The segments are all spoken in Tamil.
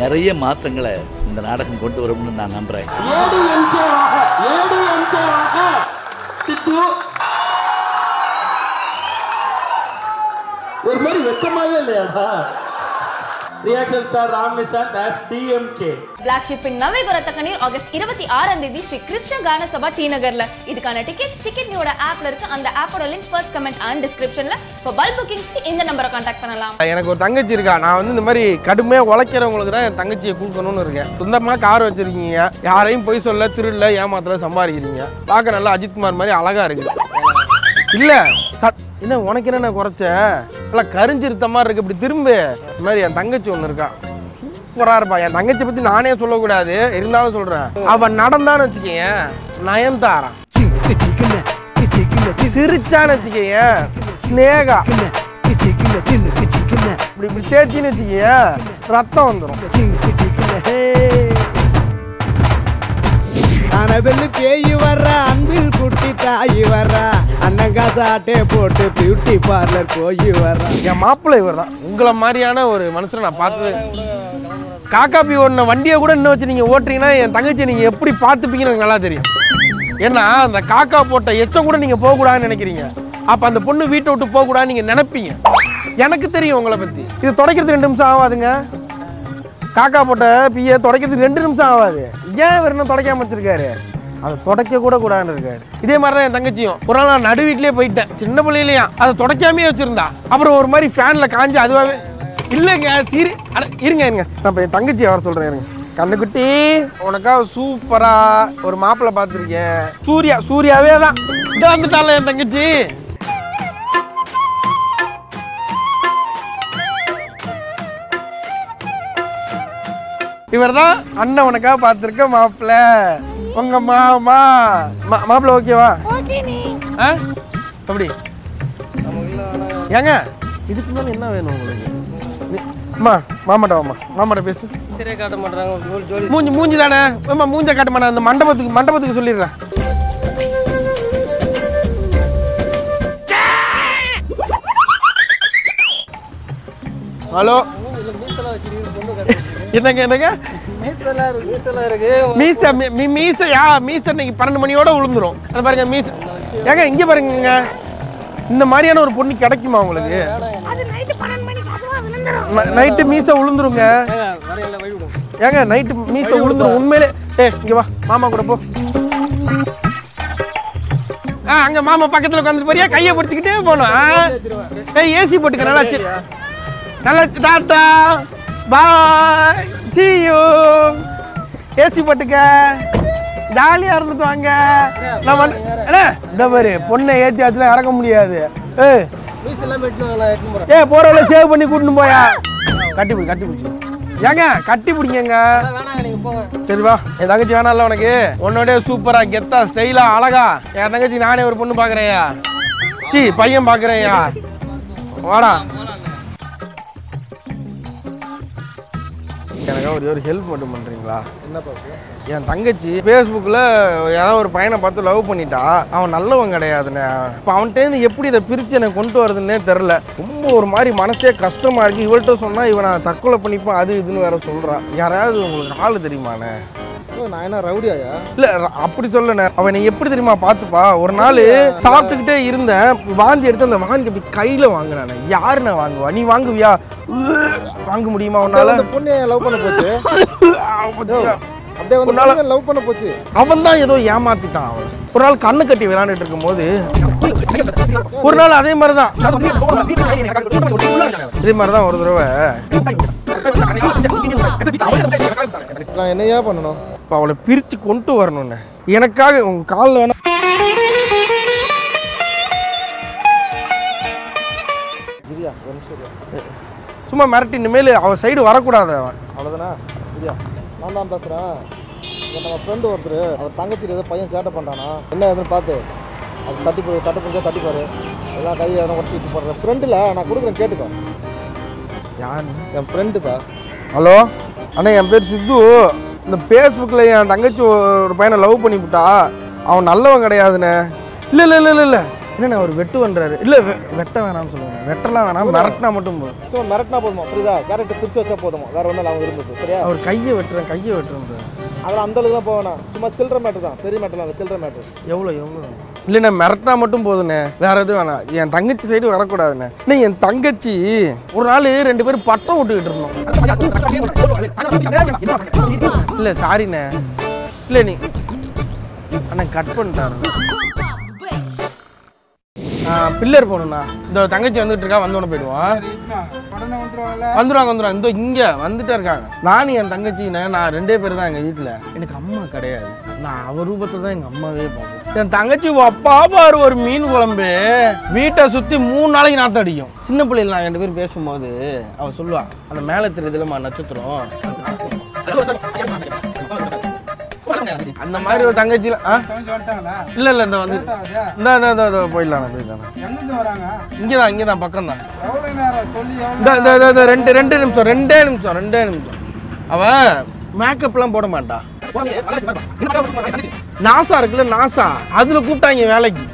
நிறைய மாற்றங்களை இந்த நாடகம் கொண்டு வரும்னு நான் நம்புறேன் ஏடிஎம்கே ஆக ஏடிஎம்கே ஆக சித்து ஒரு மாதிரி வெக்கமாவே இல்லையாடா reaction star Ram Nishanth as DMK black ஷிப்பின் நவைகுர தக்கனீர் ஆகஸ்ட் இருபத்தி ஆறாம் தேதி ஸ்ரீ கிருஷ்ண கான சபா டி நகர்ல இதுக்கான டிக்கெட் டிக்கெட் நியோட ஆப்ல இருக்கு அந்த ஆப்போட லிங்க் ஃபர்ஸ்ட் கமெண்ட் அண்ட் டிஸ்கிரிப்ஷன்ல இப்போ பல்க் புக்கிங்ஸ்க்கு இந்த நம்பரை கான்டாக்ட் பண்ணலாம் எனக்கு ஒரு தங்கச்சி இருக்கா நான் வந்து இந்த மாதிரி கடுமையாக உழைக்கிறவங்களுக்கு தான் என் தங்கச்சியை கொடுக்கணும்னு இருக்கேன் சொந்தமாக கார் வச்சிருக்கீங்க யாரையும் போய் சொல்ல திருடல ஏமாத்தல சம்பாதிக்கிறீங்க பார்க்க நல்லா அஜித்குமார் மாதிரி அழகா இருக்கு இல்ல சத் என்ன உனக்கு என்ன குறைச்ச நல்லா கரிஞ்சிருத்த மாதிரி இருக்கு இப்படி திரும்ப இந்த மாதிரி என் தங்கச்சி ஒன்று இருக்கா சூப்பரா இருப்பா என் தங்கச்சி பத்தி நானே சொல்லக்கூடாது இருந்தாலும் சொல்றேன் அவன் நடந்தான்னு வச்சுக்கேன் நயன்தாரா சிரிச்சான்னு வச்சுக்கேன் ஸ்னேகா இப்படி இப்படி சேர்த்தின்னு வச்சுக்கிய ரத்தம் வந்துடும் கனவில் பேய் வர்ற அன்பில் குட்டி தாய் வர்ற அண்ணங்காசு ஆட்டே போட்டு பியூட்டி பார்லர் போய் வர்ற என் மாப்பிள்ளை இவர் தான் உங்களை மாதிரியான ஒரு மனுஷனை நான் பார்த்தது காக்காப்பி ஓடின வண்டியை கூட இன்னும் வச்சு நீங்கள் ஓட்டுறீங்கன்னா என் தங்கச்சி நீங்கள் எப்படி பார்த்துப்பீங்கன்னு எனக்கு நல்லா தெரியும் ஏன்னா அந்த காக்கா போட்ட எச்சம் கூட நீங்கள் போகக்கூடாதுன்னு நினைக்கிறீங்க அப்போ அந்த பொண்ணு வீட்டை விட்டு போகக்கூடாதுன்னு நீங்கள் நினைப்பீங்க எனக்கு தெரியும் உங்களை பற்றி இது துடைக்கிறதுக்கு ரெண்டு நிமிஷம் ஆகாதுங்க காக்கா போட்ட பிய துடைக்கிறதுக்கு ரெண்டு நிமிஷம் ஆகாது ஏன் இவர் இன்னும் துடைக்காம வச்சிருக்காரு அதை துடைக்க கூட கூடாதுன்னு இருக்காரு இதே மாதிரி தான் என் தங்கச்சியும் ஒரு நாள் நான் நடு வீட்லயே போயிட்டேன் சின்ன பிள்ளையிலையும் அதை துடைக்காமே வச்சிருந்தா அப்புறம் ஒரு மாதிரி ஃபேன்ல காஞ்சு அதுவாகவே இல்லைங்க சீரி அட இருங்க இருங்க நான் இப்போ என் தங்கச்சியை வர சொல்கிறேன் இருங்க கண்ணுக்குட்டி உனக்காக சூப்பரா ஒரு மாப்பிள்ளை பார்த்துருக்கேன் சூர்யா சூர்யாவே தான் இதை வந்துட்டால என் தங்கச்சி இவர் தான் அண்ணன் உனக்காக பார்த்துருக்க மாப்பிள்ளை உங்க மாமா மா மாப்பிள்ளை ஓகேவா ஆ அப்படி ஏங்க இதுக்கு மேலே என்ன வேணும் உங்களுக்கு நீ- அம்மா மாமாட்ட வாம்மா மாமாட்ட பேசு சரியா காட்ட மாட்டாங்க மூஞ்சி மூஞ்சி தானே அம்மா மூஞ்ச காட்ட மாட்டேன் அந்த மண்டபத்துக்கு மண்டபத்துக்கு சொல்லிடுறேன் ஹலோ என்னங்க என்னங்க மீசெல்லாம் இருக்கு மீசெல்லாம் இருக்கு மீச மீ- மீ- மீசையா மீச இன்னைக்கு பன்னெண்டு மணியோட விழுந்துரும் அது பாருங்க மீச ஏங்க இங்க பாருங்க இந்த மாதிரியான ஒரு பொண்ணு கிடைக்குமா உங்களுக்கு ந- நைட்டு மீச விழுந்துருங்க வரையில வழி விடும் ஏங்க நைட்டு மீச விழுந்துரும் உண்மையிலே ஏ இங்க வா மாமா கூட போ ஆ அங்க மாமா பக்கத்துல உட்காந்துட்டு போறியா கையை பிடிச்சிக்கிட்டே போகணும் ஆ ஏய் ஏசி போட்டுக்க நல்லா சரி நல்லா tata bye see you AC போட்டுக்க ஜாலியா இருந்துட்டு வாங்க நான் வந்து அண்ணே, இந்த பாரு பொண்ணை ஏத்தி ஆச்சுலாம் இறக்க முடியாது ஏய் மீசெல்லாம் வெட்டணும் நான் எட்டு போகிறேன் ஏ போறவள சேவ் பண்ணி கூட்டின்னு போயா கட்டி பிடி கட்டி பிடிச்சி ஏங்க கட்டி பிடிங்கங்க வேணாங்க நீங்க போங்க சரிவா என் தங்கச்சி வேணாம்ல உனக்கு உன்னோட சூப்பரா கெத்தா ஸ்டைலா அழகா என் தங்கச்சி நானே ஒரு பொண்ணு பாக்குறேயா சி பையன் பாக்குறேயா வாடா எனக்கு ஒரு ஒரு ஹெல்ப் மட்டும் பண்றீங்களா என்ன என் தங்கச்சி ஃபேஸ்புக்கில் ஏதாவது ஒரு பையனை பார்த்து லவ் பண்ணிட்டா அவன் நல்லவன் கிடையாதுண்ணே இப்போ அவன்கிட்டேருந்து எப்படி இதை பிரித்து எனக்கு கொண்டு வரதுன்னே தெரில ரொம்ப ஒரு மாதிரி மனசே கஷ்டமா இருக்கு இவள்கிட்ட சொன்னால் இவன் நான் தற்கொலை பண்ணிப்பேன் அது இதுன்னு வேற சொல்கிறான் யாராவது உங்களுக்கு ஆள் தெரியுமாண்ணே நான் என்ன ரவுடியாயா இல்ல ர- அப்படி சொல்லண்ணே அவன் நீ எப்படி தெரியுமா பார்த்துப்பா ஒரு நாள் சாப்பிட்டுக்கிட்டே இருந்தேன் வாந்தி எடுத்து அந்த வாந்தி அப்படி கையில வாங்கினானே யாருண்ணே வாங்குவா நீ வாங்குவியா வாங்க முடியுமா உன்னால பொண்ணு லவ் பண்ண போச்சு அப்படியே உன்னால- வந்து லவ் பண்ண போச்சு அவன் தான் ஏதோ ஏமாத்திட்டான் அவன் ஒரு நாள் கண்ணு கட்டி விளையாண்டுட்டு இருக்கும்போது ஒரு நாள் அதே மாதிரி தான் இதே மாதிரி தான் ஒரு தடவை நான் என்னையா பண்ணணும் இப்போ அவளை பிரித்து கொண்டு வரணுண்ணே எனக்காக உங்க காலில் வேணா சும்மா மிரட்டி இனிமேல் அவள் சைடு வரக்கூடாது அவன் அவ்வளோதானே இல்லையா நான் தான் பேசுகிறேன் நம்ம ஃப்ரெண்டு ஒருத்தர் அவர் தங்கச்சி ஏதோ பையன் சேட்டை பண்ணுறானா என்ன ஏதுன்னு பார்த்து அது தட்டி போய் தட்டு பிடிச்சா தட்டிப்பாரு எல்லாம் கையை எதனா உடச்சி வச்சு போடுறேன் ஃப்ரெண்டில் நான் கொடுக்குறேன் கேட்டுக்கோ யார் என் ஃப்ரெண்டு தான் ஹலோ அண்ணா என் பேர் சித்து இந்த ஃபேஸ்புக்கில் என் தங்கச்சி ஒரு பையனை லவ் பண்ணிவிட்டா அவன் நல்லவன் கிடையாதுண்ணே இல்லை இல்லை இல்லை இல்லை இல்லை என்னண்ணே அவர் வெட்டு பண்றாரு இல்ல வெ- வெட்ட வேணாம்னு சொல்லுங்க வெட்டலாம் வேணாம் மிரட்டினா மட்டும் போதும் ஸோ மிரட்டினா போதுமா புரியுதா கேரக்டர் பிரிச்சு வச்சா போதுமா வேற ஒன்றும் அவங்க விரும்புது சரியா அவர் கையை வெட்டுறேன் கையை வெட்டுறேன் அதெல்லாம் அந்த அளவுக்குலாம் போக வேணாம் சும்மா சில்லற மேட்டர் தான் பெரிய மேட்டர்லாம் இல்லை சில்லற மேட்டர் எவ்வளோ எவ்வளோ இல்லைண்ணே மிரட்டினா மட்டும் போதுண்ணே வேற எதுவும் வேணாம் என் தங்கச்சி சைடு வரக்கூடாதுண்ணே அண்ணே என் தங்கச்சி ஒரு நாள் ரெண்டு பேரும் பட்டம் விட்டுக்கிட்டு இருந்தோம் இல்லை சாரிண்ணே இல்லை நீ அண்ணா கட் பண்ணிட்டாரு பில்லர் போகணுண்ணா இந்த தங்கச்சி வந்துட்டு இருக்கா வந்தோடனே போயிடுவான் வந்துடுவாங்க வந்துடுவாங்க இந்த இங்கே வந்துட்டே இருக்காங்க நானும் என் தங்கச்சிண்ணே நான் ரெண்டே பேர் தான் எங்கள் வீட்டில் எனக்கு அம்மா கிடையாது நான் அவ ரூபத்தை தான் எங்கள் அம்மாவே பார்ப்பேன் என் தங்கச்சி அப்பா பாரு ஒரு மீன் குழம்பு வீட்டை சுற்றி மூணு நாளைக்கு நாற்றம் அடிக்கும் சின்ன பிள்ளைல நான் ரெண்டு பேரும் பேசும்போது அவ சொல்லுவா அந்த மேலே தெரியுதுலமா நட்சத்திரம் அந்த மாதிரி ஒரு தங்கச்சியில் ஆ இல்லை இல்லை இந்த வந்து இந்த இந்த இந்த இந்த போயிடலாம் போயிடலாம் இங்கே தான் இங்கே தான் பக்கம் தான் இந்த இந்த இந்த- இந்த ரெண்டு ரெண்டு நிமிஷம் ரெண்டே நிமிஷம் ரெண்டே நிமிஷம் அவ மேக்கப்லாம் போட மாட்டா நாசா இருக்குல்ல நாசா அதுல கூப்பிட்டாங்க வேலைக்கு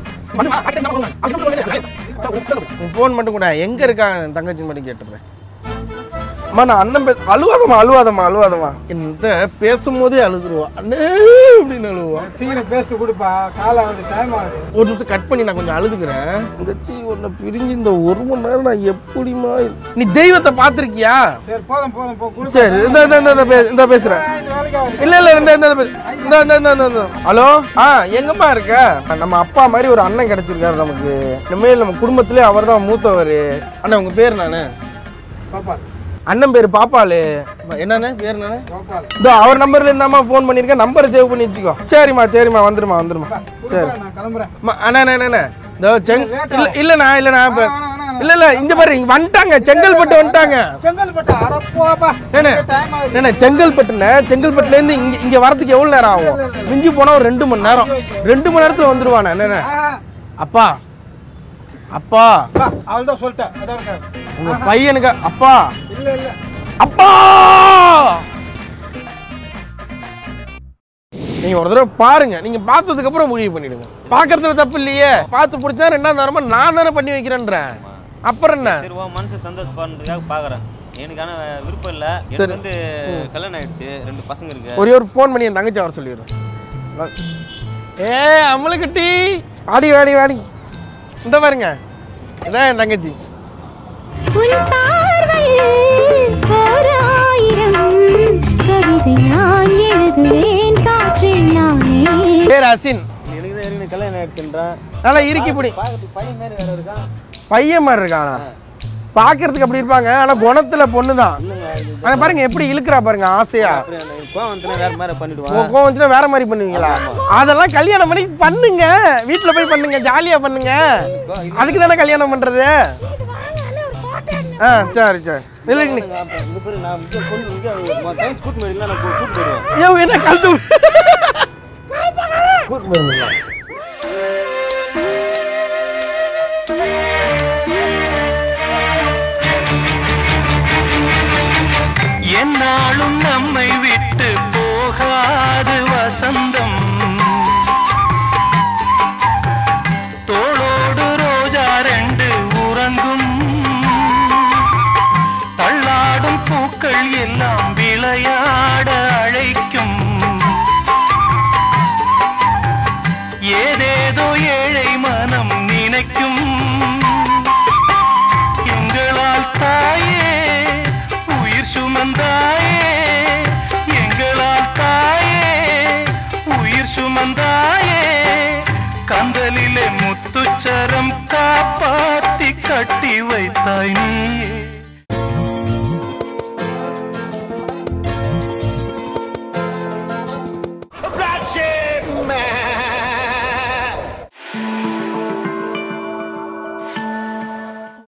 ஃபோன் மட்டும் கூட எங்க இருக்கா என் தங்கச்சி மட்டும் கேட்டுறேன் அம்மா நான் அண்ணன் பேச அழுவாதம்மா அழுவாதம்மா அழுவாதம்மா என்கிட்ட பேசும்போதே அழுதுருவா அண்ணே அப்படின்னு அழுவா சீக்கிரம் பேசிட்டு கொடுப்பா காலை வந்து டைம் ஆகுது ஒரு நிமிஷம் கட் பண்ணி நான் கொஞ்சம் அழுதுக்கிறேன் தங்கச்சி உன்னை பிரிஞ்சு இந்த ஒரு மணி நேரம் நான் எப்படிமா இரு- நீ தெய்வத்தை பார்த்துருக்கியா சரி போதும் போதும் போ கொடு சரி இந்த இந்த இந்த- இந்த பே- இந்த பேசுறேன் இந்த வேலைக்கு ஆகுது இல்ல இல்ல இந்த இந்த இந்த பே- இந்த இந்த இந்த இந்த இந்த. ஹலோ ஆ எங்கம்மா இருக்க நம்ம அப்பா மாதிரி ஒரு அண்ணன் கிடைச்சிருக்காரு நமக்கு இனிமேல் நம்ம குடும்பத்திலே அவர் தான் மூத்தவர் அண்ணன் உங்க பேர் நானு பாப்பா அண்ணன் பேர் பாப்பாலு என்னண்ணே பேர் என்னண்ணே கோபால் இதோ அவர் நம்பர்ல இருந்தாமா ஃபோன் பண்ணிருக்கேன் நம்பரை சேவ் பண்ணி வச்சுக்கோ சரிம்மா சரிம்மா வந்துருமா வந்துருமா சரி நான் கிளம்புறேன் அம்மா, அண்ணா அண்ணா அண்ணா, அண்ணா இதோ செங் இல்ல இல்லண்ணா இல்லண்ணா இப்ப வேணாம், வேணாம். இல்ல இல்ல இங்க பாரு இங்க வந்துட்டாங்க செங்கல்பட்டு வந்துட்டாங்க செங்கல்பட்டு அட போப்பா என்ன டைம் ஆகுது என்ன செங்கல்பட்டுல செங்கல்பட்டுல இருந்து இங்க இங்க வரதுக்கு எவ்வளவு நேரம் ஆகும் மிஞ்சி போனா ஒரு ரெண்டு மணி நேரம் ரெண்டு மணி நேரத்துல வந்துருவானே என்ன அப்பா அப்பா அவள் தான் சொல்லிட்டேன் அதான் இருக்காரு உங்க பையனுக்கு அப்பா இல்ல இல்ல அப்பா நீங்க ஒரு தடவை பாருங்க நீங்க பார்த்ததுக்கு அப்புறம் முடிவு பண்ணிடுங்க பாக்குறதுல தப்பு இல்லையே பார்த்து பிடிச்சா ரெண்டாம் நேரமா நான் தானே பண்ணி வைக்கிறேன்றேன் அப்புறம் என்ன சரி உன் மனசு சந்தோஷப்படுறதுக்காக பார்க்குறேன் எனக்கு ஆனா விருப்பம் இல்லை எனக்கு வந்து கல்யாணம் ஆயிடுச்சு ரெண்டு பசங்க இருக்கு ஒரே ஒரு ஃபோன் பண்ணி என் தங்கச்சி வர சொல்லிடுறேன் ஏ அம்மளுக்குட்டி வாடி வாடி வாடி இந்த பாருங்க இதான் என் தங்கச்சி உன் பார்வையில் ஓர் ஆயிரம் கவிதை நான் எழுதுவேன் காற்றில் நானே பேர் அசின் எனக்கு தான் ஏற்கனவே கல்யாணம் ஆயிடுச்சுன்றேன் நல்லா இறுக்கி பிடி பார்க்கறதுக்கு பையன் மாதிரி வேற இருக்கான் பையன் மாதிரி இருக்கானா பார்க்கறதுக்கு அப்படி இருப்பாங்க ஆனா குணத்துல பொண்ணு தான் ஆனா பாருங்க எப்படி இழுக்கிறா பாருங்க ஆசையா அப்புறம் எனக்கு கோவம் வந்துனா வேற மாதிரி பண்ணிடுவான் உங்க கோவம் வந்துச்சுன்னா வேற மாதிரி பண்ணுவீங்களா அதெல்லாம் கல்யாணம் பண்ணி பண்ணுங்க வீட்டுல போய் பண்ணுங்க ஜாலியா பண்ணுங்க அதுக்கு தானே கல்யாணம் பண்றது ஆ சரி சரி இல்லை நீ இந்த பேர் நான் இங்கே கொண்டு இங்கே சயின்ஸ் கூட்டு போயிடல நான் கூட்டு போயிடுவேன் ஏன் என்ன கழுத்து கூட்டு போயிருந்தீங்களா? என்னாலும் நம்மை விட்டு போகாது வசந்தம் தோளோடு ரோஜா ரெண்டு உறங்கும் தள்ளாடும் பூக்கள் எல்லாம் விளையாட அழைக்கும் ஏதேதோ ஏழை மனம் நினைக்கும் எங்களால் தாயே உயிர் சுமந்தாயே எங்களால் தாயே உயிர் சுமந்தாயே கந்தலிலே முத்துச்சரம் காப்பாத்தி கட்டி வைத்தாய் நீ